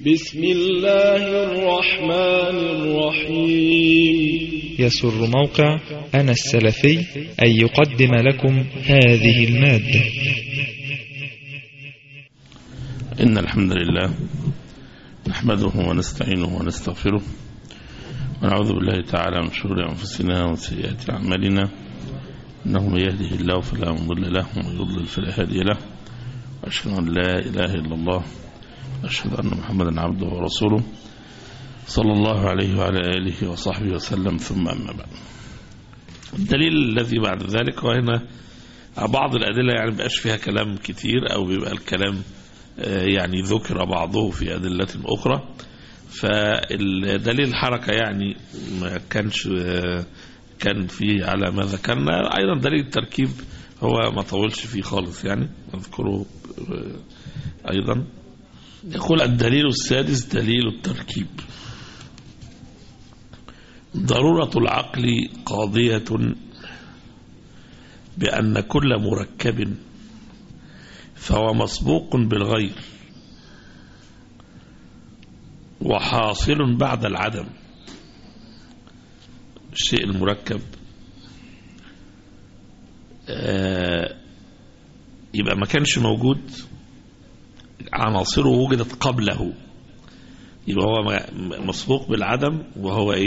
بسم الله الرحمن الرحيم يسر موقع أنا السلفي أن يقدم لكم هذه المادة إن الحمد لله نحمده ونستعينه ونستغفره ونعوذ بالله تعالى من شرور أنفسنا وسيئات أعمالنا إنه من يهده الله فلا مضل له ومن يضلل فلا هادي له وأشهد أن لا إله إلا الله وأشهد أن محمدا عبده ورسوله صلى الله عليه وعلى آله وصحبه وسلم ثم أما بعد الدليل الذي بعد ذلك هو هنا بعض الأدلة يعني بقاش فيها كلام كتير أو بيبقى الكلام يعني ذكر بعضه في أدلة أخرى فالدليل الحركة يعني ما كانش كان فيه على ما ذكرنا أيضا دليل التركيب هو ما طولش فيه خالص يعني أذكره أيضا يقول الدليل السادس دليل التركيب ضرورة العقل قاضية بأن كل مركب فهو مسبوق بالغير وحاصل بعد العدم الشيء المركب آه يبقى ما كانش موجود عناصره وجدت قبله يبقى هو مسبوق بالعدم وهو ايه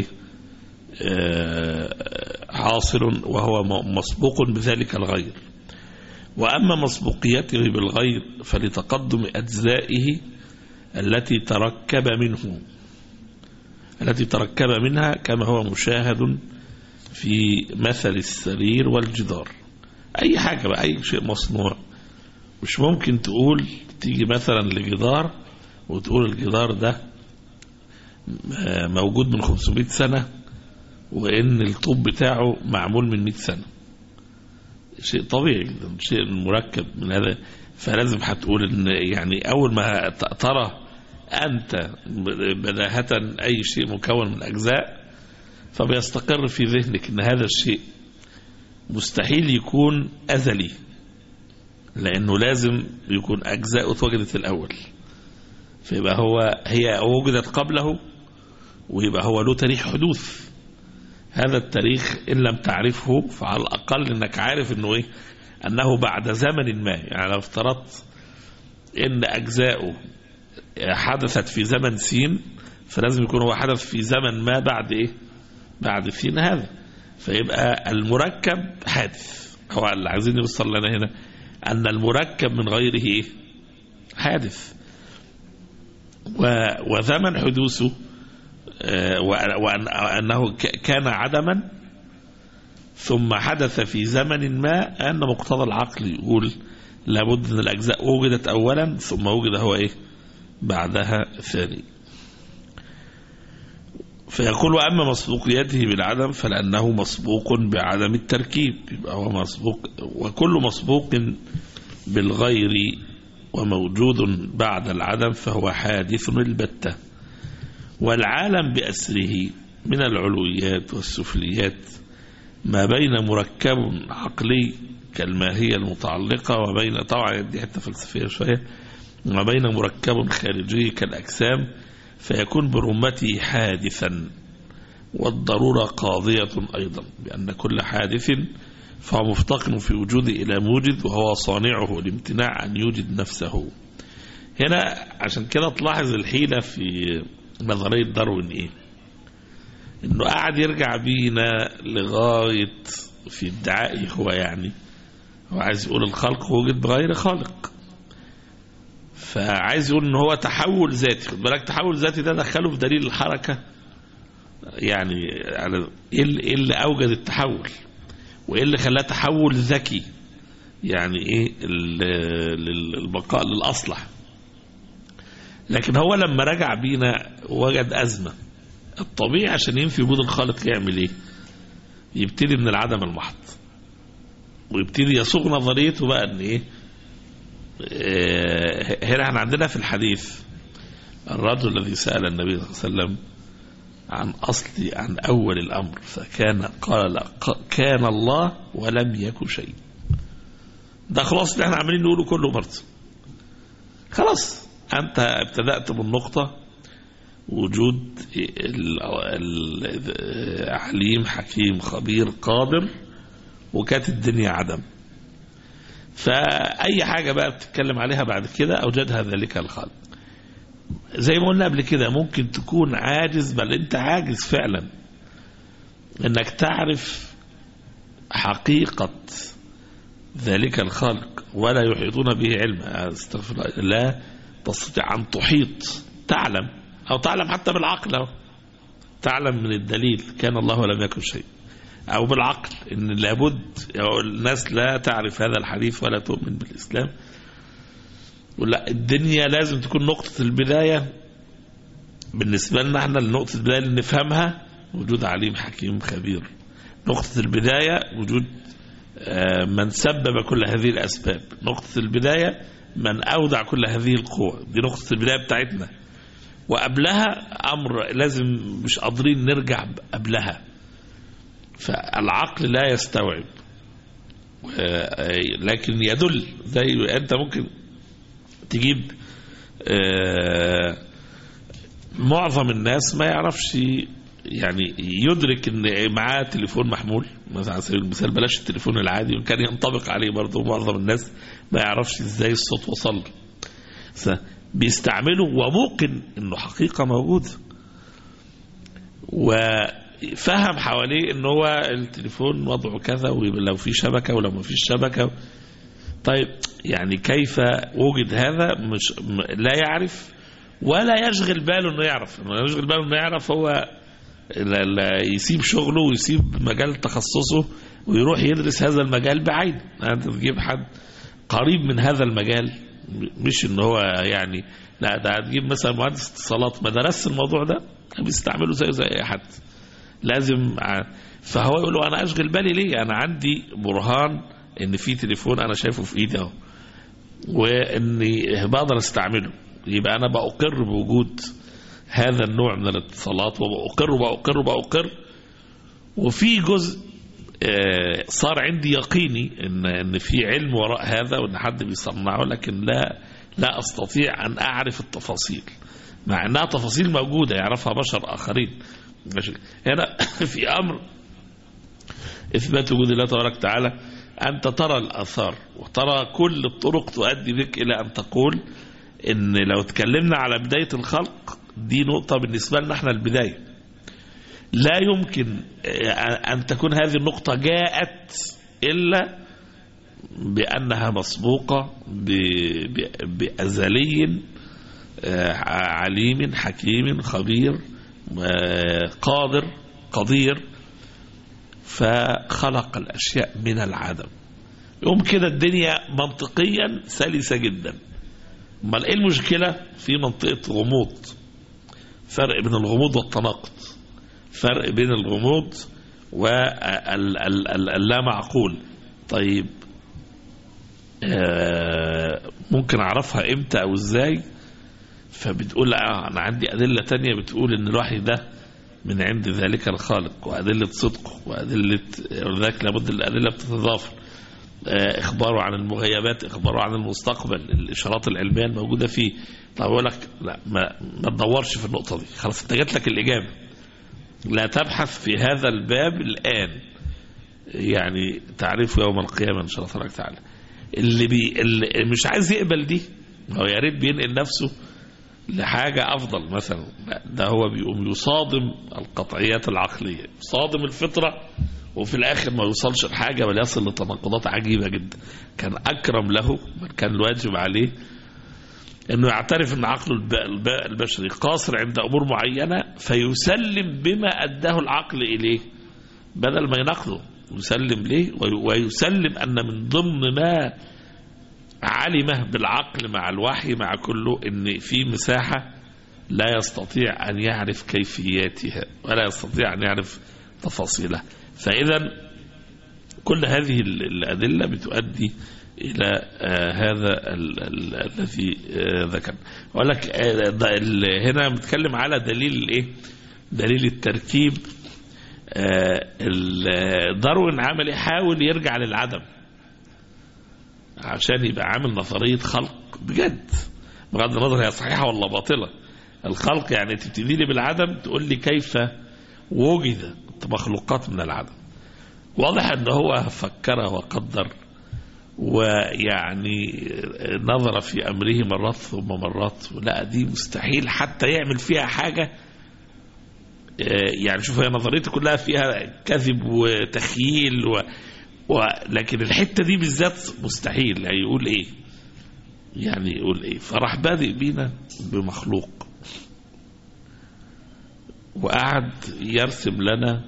آه حاصل وهو مسبوق بذلك الغير وأما مسبوقيته بالغير فلتقدم أجزائه التي تركب منه التي تركب منها كما هو مشاهد في مثل السرير والجدار أي حاجة بقى أي شيء مصنوع مش ممكن تقول تيجي مثلا لجدار وتقول الجدار ده موجود من 500 سنة وإن الطوب بتاعه معمول من 100 سنة شيء طبيعي جدا شيء مركب من هذا فلازم هتقول ان يعني اول ما ترى انت بداهة اي شيء مكون من اجزاء فبيستقر في ذهنك ان هذا الشيء مستحيل يكون ازلي لانه لازم يكون اجزاء اتوجدت الاول فيبقى هو هي وجدت قبله ويبقى هو له تاريخ حدوث هذا التاريخ إن لم تعرفه فعلى الأقل أنك عارف أنه إيه أنه بعد زمن ما يعني لو افترضت أن أجزاؤه حدثت في زمن سين فلازم يكون هو حدث في زمن ما بعد إيه بعد سين هذا فيبقى المركب حادث هو اللي عايزين يوصل لنا هنا أن المركب من غيره إيه حادث وزمن حدوثه وأنه كان عدما ثم حدث في زمن ما أن مقتضى العقل يقول لابد أن الأجزاء وجدت أولا ثم وجد هو إيه بعدها ثاني فيقول وأما مسبوقيته بالعدم فلأنه مسبوق بعدم التركيب يبقى هو مسبوق وكل مسبوق بالغير وموجود بعد العدم فهو حادث البتة والعالم بأسره من العلويات والسفليات ما بين مركب عقلي كالماهية المتعلقة وبين طبعا دي حتة فلسفية شوية وما بين مركب خارجي كالأجسام فيكون برمته حادثا والضرورة قاضية أيضا بأن كل حادث فهو مفتقن في وجوده إلى موجد وهو صانعه الامتناع أن يوجد نفسه هنا عشان كده تلاحظ الحيلة في نظرية داروين ايه انه قاعد يرجع بينا لغاية في ادعائه هو يعني هو عايز يقول الخلق وجد بغير خالق فعايز يقول ان هو تحول ذاتي خد بالك تحول ذاتي ده دخله في دليل الحركة يعني على ايه اللي اوجد التحول وايه اللي خلاه تحول ذكي يعني ايه البقاء للاصلح لكن هو لما رجع بينا وجد أزمة الطبيعي عشان ينفي وجود الخالق يعمل ايه يبتدي من العدم المحض ويبتدي يصوغ نظريته بقى ان ايه هنا احنا عندنا في الحديث الرجل الذي سأل النبي صلى الله عليه وسلم عن أصل عن أول الأمر فكان قال كان الله ولم يكن شيء ده خلاص اللي احنا عاملين نقوله كله برضه خلاص أنت ابتدأت من نقطة وجود ال- ال- عليم حكيم خبير قادر وكانت الدنيا عدم فأي حاجة بقى بتتكلم عليها بعد كده أوجدها ذلك الخالق زي ما قلنا قبل كده ممكن تكون عاجز بل أنت عاجز فعلا أنك تعرف حقيقة ذلك الخلق ولا يحيطون به علما استغفر الله لا تستطيع أن تحيط تعلم أو تعلم حتى بالعقل أو تعلم من الدليل كان الله ولم يكن شيء أو بالعقل إن لابد أو الناس لا تعرف هذا الحديث ولا تؤمن بالإسلام ولا الدنيا لازم تكون نقطة البداية بالنسبة لنا احنا نقطة البداية اللي نفهمها وجود عليم حكيم خبير نقطة البداية وجود آه، من سبب كل هذه الأسباب نقطة البداية من أودع كل هذه القوى دي نقطة البداية بتاعتنا وقبلها أمر لازم مش قادرين نرجع قبلها فالعقل لا يستوعب آه، لكن يدل زي أنت ممكن تجيب آه، معظم الناس ما يعرفش يعني يدرك ان معاه تليفون محمول مثلا على سبيل المثال بلاش التليفون العادي وكان كان ينطبق عليه برضه معظم الناس ما يعرفش ازاي الصوت وصل له. ف- بيستعمله وممكن انه حقيقه موجوده وفهم حواليه ان هو التليفون وضعه كذا ولو في شبكه ولو ما فيش شبكه طيب يعني كيف وجد هذا مش م- لا يعرف ولا يشغل باله انه يعرف انه يشغل باله انه يعرف هو لا لا يسيب شغله ويسيب مجال تخصصه ويروح يدرس هذا المجال بعينه انت تجيب حد قريب من هذا المجال مش ان هو يعني لا ده هتجيب مثلا مهندس اتصالات ما درس الموضوع ده بيستعمله زي زي اي حد لازم ع- فهو يقول له انا اشغل بالي ليه انا عندي برهان ان في تليفون انا شايفه في ايدي اهو واني بقدر استعمله يبقى انا بأقر بوجود هذا النوع من الاتصالات وبأقر وبأقر وبأقر وفي جزء آه، صار عندي يقيني ان ان في علم وراء هذا وان حد بيصنعه لكن لا لا استطيع ان اعرف التفاصيل مع انها تفاصيل موجوده يعرفها بشر اخرين ماشي. هنا في امر اثبات وجود الله تبارك وتعالى انت ترى الاثار وترى كل الطرق تؤدي بك الى ان تقول ان لو اتكلمنا على بدايه الخلق دي نقطه بالنسبه لنا احنا البدايه لا يمكن آه، أن تكون هذه النقطة جاءت إلا بأنها مسبوقة ب- ب- بأزلي آه، عليم حكيم خبير آه، قادر قدير فخلق الأشياء من العدم يوم كده الدنيا منطقيا سلسة جدا امال ايه المشكلة في منطقة غموض فرق بين الغموض والتناقض فرق بين الغموض واللا معقول طيب آه، ممكن اعرفها امتى او ازاي فبتقول لا انا عندي ادله تانية بتقول ان الوحي ده من عند ذلك الخالق وادله صدقه وادله ولذلك لابد الادله بتتضافر آه، اخباره عن المغيبات اخباره عن المستقبل الاشارات العلميه الموجوده فيه طب اقول لك لا ما, ما تدورش في النقطه دي خلاص انت جات لك الاجابه لا تبحث في هذا الباب الآن يعني تعرفه يوم القيامة إن شاء الله تبارك وتعالى اللي, بي اللي مش عايز يقبل دي هو يا ريت بينقل نفسه لحاجة أفضل مثلا لا، ده هو بيقوم يصادم القطعيات العقلية يصادم الفطرة وفي الآخر ما يوصلش لحاجة بل يصل لتناقضات عجيبة جدا كان أكرم له من كان الواجب عليه انه يعترف ان عقله الب- الب- البشري قاصر عند امور معينه فيسلم بما اداه العقل اليه بدل ما ينقله يسلم ليه وي- ويسلم ان من ضمن ما علمه بالعقل مع الوحي مع كله ان في مساحه لا يستطيع ان يعرف كيفياتها ولا يستطيع ان يعرف تفاصيلها فاذا كل هذه ال- الادله بتؤدي الى آه هذا ال- ال- الذي آه ذكر اقول لك آه ده ال- هنا بنتكلم على دليل الايه دليل التركيب آه ال- داروين عمل يحاول يرجع للعدم عشان يبقى عامل نظريه خلق بجد بغض النظر هي صحيحه ولا باطله الخلق يعني تبتدي لي بالعدم تقول لي كيف وجد مخلوقات من العدم واضح ان هو فكر وقدر ويعني نظر في امره مرات ثم مرات لا دي مستحيل حتى يعمل فيها حاجه يعني شوف هي نظريته كلها فيها كذب وتخييل و... و... لكن الحته دي بالذات مستحيل يعني يقول ايه يعني يقول ايه فراح بادئ بينا بمخلوق وقعد يرسم لنا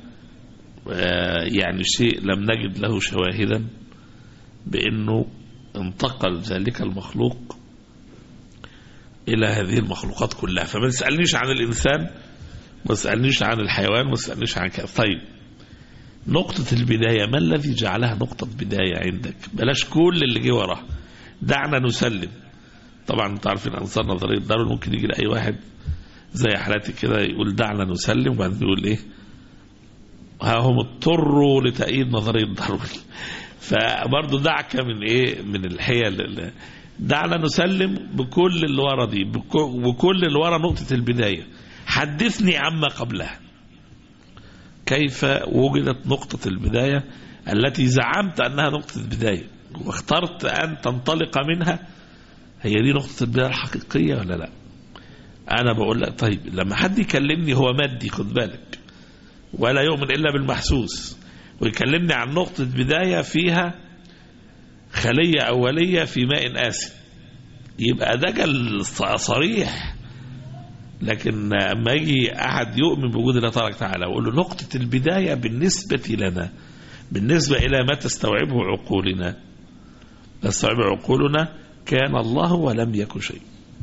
يعني شيء لم نجد له شواهدا بانه انتقل ذلك المخلوق الى هذه المخلوقات كلها فما تسالنيش عن الانسان ما تسالنيش عن الحيوان ما تسالنيش عن كذا طيب نقطة البداية ما الذي جعلها نقطة بداية عندك بلاش كل اللي جه وراها دعنا نسلم طبعا انتوا عارفين انصار نظرية دارون ممكن يجي لاي واحد زي حالاتي كده يقول دعنا نسلم وبعدين يقول ايه ها هم اضطروا لتأييد نظرية داروين فبرضه دعك من ايه من الحيل دعنا نسلم بكل اللي ورا دي بكل اللي ورا نقطة البداية حدثني عما قبلها كيف وجدت نقطة البداية التي زعمت أنها نقطة البداية واخترت أن تنطلق منها هي دي نقطة البداية الحقيقية ولا لا أنا بقول لك طيب لما حد يكلمني هو مادي خد بالك ولا يؤمن إلا بالمحسوس ويكلمني عن نقطة بداية فيها خلية أولية في ماء آسن يبقى دجل صريح لكن اما يجي احد يؤمن بوجود الله تبارك وتعالى ويقول له نقطة البداية بالنسبة لنا بالنسبة إلى ما تستوعبه عقولنا تستوعبه عقولنا كان الله ولم يكن شيء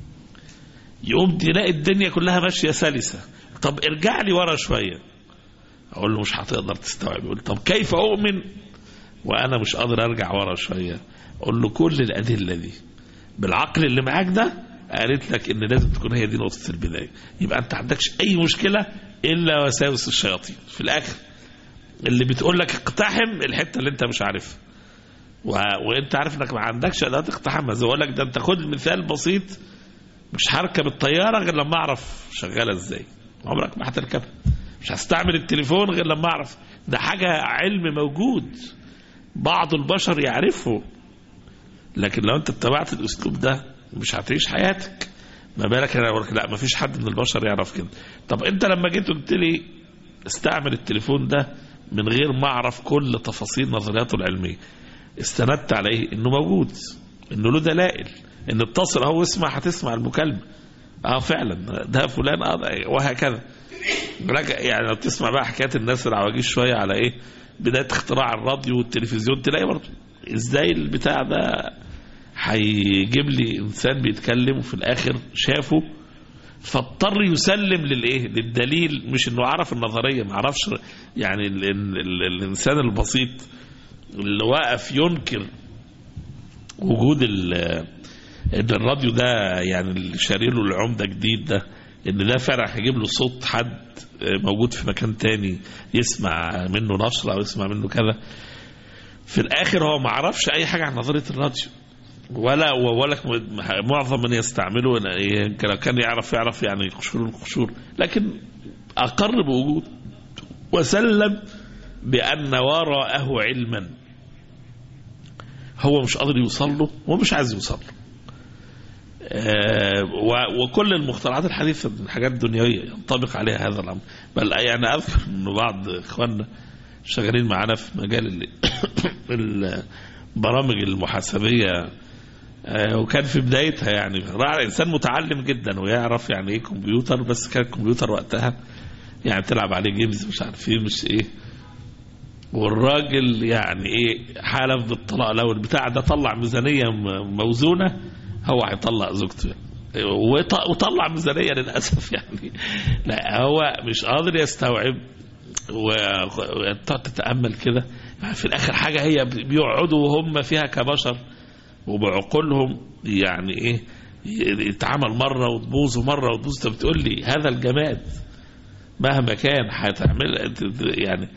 يقوم تلاقي الدنيا كلها ماشية سلسة طب ارجع لي ورا شوية أقول له مش هتقدر تستوعب يقول طب كيف أؤمن وأنا مش قادر أرجع ورا شوية أقول له كل الأدلة دي بالعقل اللي معاك ده قالت لك ان لازم تكون هي دي نقطه البدايه يبقى انت عندكش اي مشكله الا وساوس الشياطين في الاخر اللي بتقول لك اقتحم الحته اللي انت مش عارفها و... وانت عارف انك ما عندكش اداه اقتحامها زي اقول لك ده انت خد مثال بسيط مش هركب الطياره غير لما اعرف شغاله ازاي عمرك ما هتركبها مش هستعمل التليفون غير لما اعرف ده حاجه علم موجود بعض البشر يعرفه لكن لو انت اتبعت الاسلوب ده مش هتعيش حياتك ما بالك انا اقول لا ما فيش حد من البشر يعرف كده طب انت لما جيت قلت لي استعمل التليفون ده من غير ما اعرف كل تفاصيل نظرياته العلميه استندت على ايه انه موجود انه له دلائل ان اتصل اهو اسمع هتسمع المكالمه اه فعلا ده فلان اه وهكذا يعني لو تسمع بقى حكايه الناس العواجيز شويه على ايه بدايه اختراع الراديو والتلفزيون تلاقي برضه ازاي البتاع ده هيجيب لي انسان بيتكلم وفي الاخر شافه فاضطر يسلم للايه للدليل مش انه عرف النظريه ما عرفش يعني ال ال ال الانسان البسيط اللي واقف ينكر وجود ان الراديو ده يعني اللي شاري له العمده جديد ده ان ده فعلا هيجيب له صوت حد موجود في مكان تاني يسمع منه نشره او يسمع منه كذا في الاخر هو ما عرفش اي حاجه عن نظريه الراديو ولا ولا معظم من يستعمله لو كان يعرف يعرف يعني قشور القشور لكن اقر بوجود وسلم بان وراءه علما هو مش قادر يوصل له ومش عايز يوصل له وكل المخترعات الحديثة من حاجات دنيوية ينطبق عليها هذا الأمر بل يعني أذكر أن بعض إخواننا شغالين معنا في مجال البرامج المحاسبية وكان في بدايتها يعني انسان متعلم جدا ويعرف يعني ايه كمبيوتر بس كان الكمبيوتر وقتها يعني تلعب عليه جيمز مش عارف ايه مش ايه والراجل يعني ايه حالف بالطلاق لو البتاع ده طلع ميزانيه موزونه هو هيطلق زوجته وطلع ميزانيه للاسف يعني لا هو مش قادر يستوعب وتقعد تتامل كده يعني في الاخر حاجه هي بيقعدوا وهم فيها كبشر وبعقولهم يعني ايه يتعمل مره وتبوظ ومره وتبوظ انت بتقول لي هذا الجماد مهما كان هتعمل يعني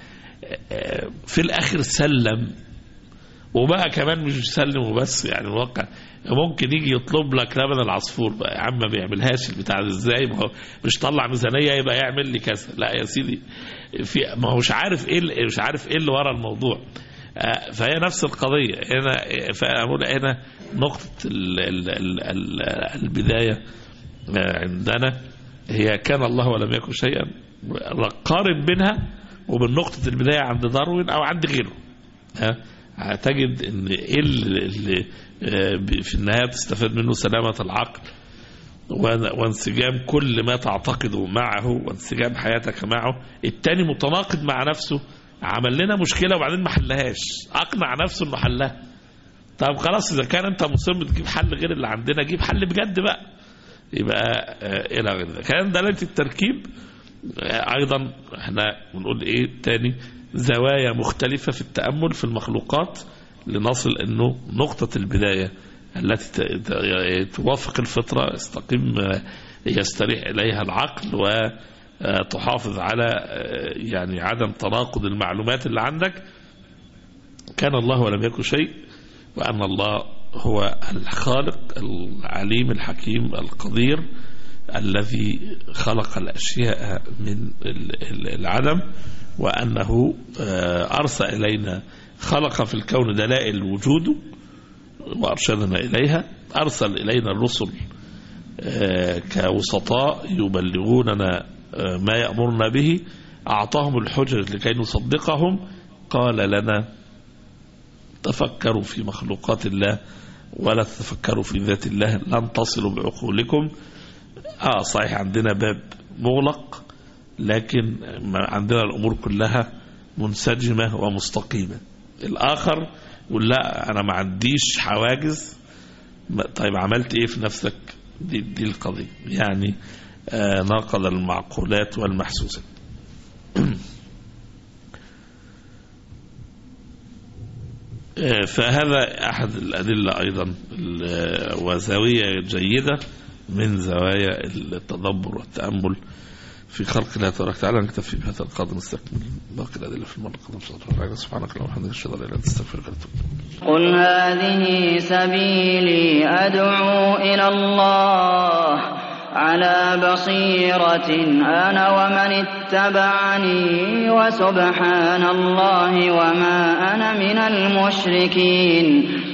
في الاخر سلم وبقى كمان مش سلم وبس يعني الواقع ممكن يجي يطلب لك لبن العصفور بقى يا عم ما بيعملهاش البتاع ده ازاي ما هو مش طلع ميزانيه يبقى يعمل لي كذا لا يا سيدي في ما هو مش عارف ايه اللي- مش عارف ايه اللي ورا الموضوع آه، فهي نفس القضيه هنا فاقول هنا نقطه ال ال ال ال البدايه آه، عندنا هي كان الله ولم يكن شيئا قارن بينها وبين نقطه البدايه عند داروين او عند غيره ها هتجد ان ايه اللي اللي، آه، ب- في النهايه تستفاد منه سلامه العقل وان- وانسجام كل ما تعتقده معه وانسجام حياتك معه التاني متناقض مع نفسه عمل لنا مشكله وبعدين ما حلهاش اقنع نفسه انه حلها طب خلاص اذا كان انت مصمم تجيب حل غير اللي عندنا جيب حل بجد بقى يبقى آه، الى غير ذلك كان دلاله التركيب آه، ايضا احنا بنقول ايه تاني زوايا مختلفه في التامل في المخلوقات لنصل انه نقطه البدايه التي ت- ت- توافق الفطره يستقيم آه، يستريح اليها العقل وتحافظ على آه، يعني عدم تناقض المعلومات اللي عندك كان الله ولم يكن شيء وأن الله هو الخالق العليم الحكيم القدير الذي خلق الأشياء من ال- ال- العدم وأنه آه، أرسل إلينا خلق في الكون دلائل وجوده وأرشدنا إليها أرسل إلينا الرسل آه، كوسطاء يبلغوننا آه، ما يأمرنا به أعطاهم الحجج لكي نصدقهم قال لنا تفكروا في مخلوقات الله ولا تتفكروا في ذات الله لن تصلوا بعقولكم اه صحيح عندنا باب مغلق لكن ما- عندنا الامور كلها منسجمه ومستقيمه الاخر يقول لا انا ما عنديش حواجز ما- طيب عملت ايه في نفسك دي, دي القضيه يعني آه ناقض المعقولات والمحسوسات آه، فهذا أحد الأدلة أيضا ال- وزاوية جيدة من زوايا التدبر والتأمل في خلق الله تبارك وتعالى نكتفي بهذا القدر نستكمل باقي الأدلة في المرة القادمة صلى الله عليه وسلم سبحانك اللهم وبحمدك أشهد أن لا إله إلا أنت أستغفرك وأتوب إليك قل هذه سبيلي أدعو إلى الله على بصيرة أنا ومن اتبعني وسبحان الله وما أنا من المشركين